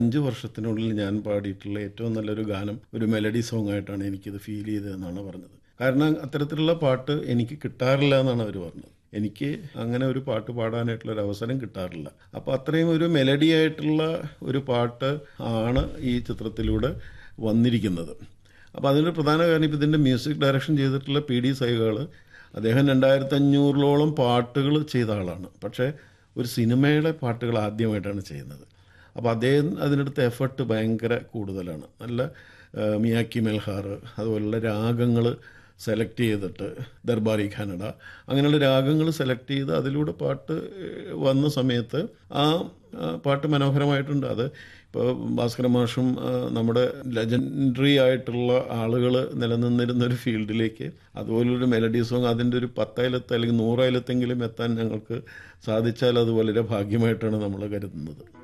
അഞ്ച് വർഷത്തിനുള്ളിൽ ഞാൻ പാടിയിട്ടുള്ള ഏറ്റവും നല്ലൊരു ഗാനം ഒരു മെലഡി സോങ് ആയിട്ടാണ് എനിക്കിത് ഫീൽ ചെയ്തതെന്നാണ് പറഞ്ഞത് കാരണം അത്തരത്തിലുള്ള പാട്ട് എനിക്ക് കിട്ടാറില്ല എന്നാണ് അവർ പറഞ്ഞത് എനിക്ക് അങ്ങനെ ഒരു പാട്ട് പാടാനായിട്ടുള്ള ഒരു അവസരം കിട്ടാറില്ല അപ്പോൾ അത്രയും ഒരു മെലഡി ആയിട്ടുള്ള ഒരു പാട്ട് ആണ് ഈ ചിത്രത്തിലൂടെ വന്നിരിക്കുന്നത് അപ്പോൾ അതിൻ്റെ പ്രധാന കാരണം ഇപ്പോൾ ഇതിൻ്റെ മ്യൂസിക് ഡയറക്ഷൻ ചെയ്തിട്ടുള്ള പി ഡി സൈകൾ അദ്ദേഹം രണ്ടായിരത്തി അഞ്ഞൂറിലോളം പാട്ടുകൾ ചെയ്ത ആളാണ് പക്ഷേ ഒരു സിനിമയുടെ പാട്ടുകൾ ആദ്യമായിട്ടാണ് ചെയ്യുന്നത് അപ്പോൾ അദ്ദേഹം അതിനെടുത്ത എഫർട്ട് ഭയങ്കര കൂടുതലാണ് നല്ല ആ, മിയാക്കി മെൽഹാർ അതുപോലുള്ള രാഗങ്ങൾ സെലക്ട് ചെയ്തിട്ട് ദർബാരി ഖാനഡ അങ്ങനെയുള്ള രാഗങ്ങൾ സെലക്ട് ചെയ്ത് അതിലൂടെ പാട്ട് ഏഹ്, വന്ന സമയത്ത് ആ ആ, പാട്ട് മനോഹരമായിട്ടുണ്ട് അത് ഇപ്പോൾ ഭാസ്കര മാഷും ആ, നമ്മുടെ ലെജൻഡറി ആയിട്ടുള്ള ആളുകൾ നിലനിന്നിരുന്ന ഒരു ഫീൽഡിലേക്ക് അതുപോലൊരു മെലഡി സോങ് അതിൻ്റെ ഒരു പത്തായിലത്ത് അല്ലെങ്കിൽ നൂറായിലത്തെങ്കിലും എത്താൻ ഞങ്ങൾക്ക് സാധിച്ചാൽ അത് വളരെ ഭാഗ്യമായിട്ടാണ് നമ്മൾ കരുതുന്നത്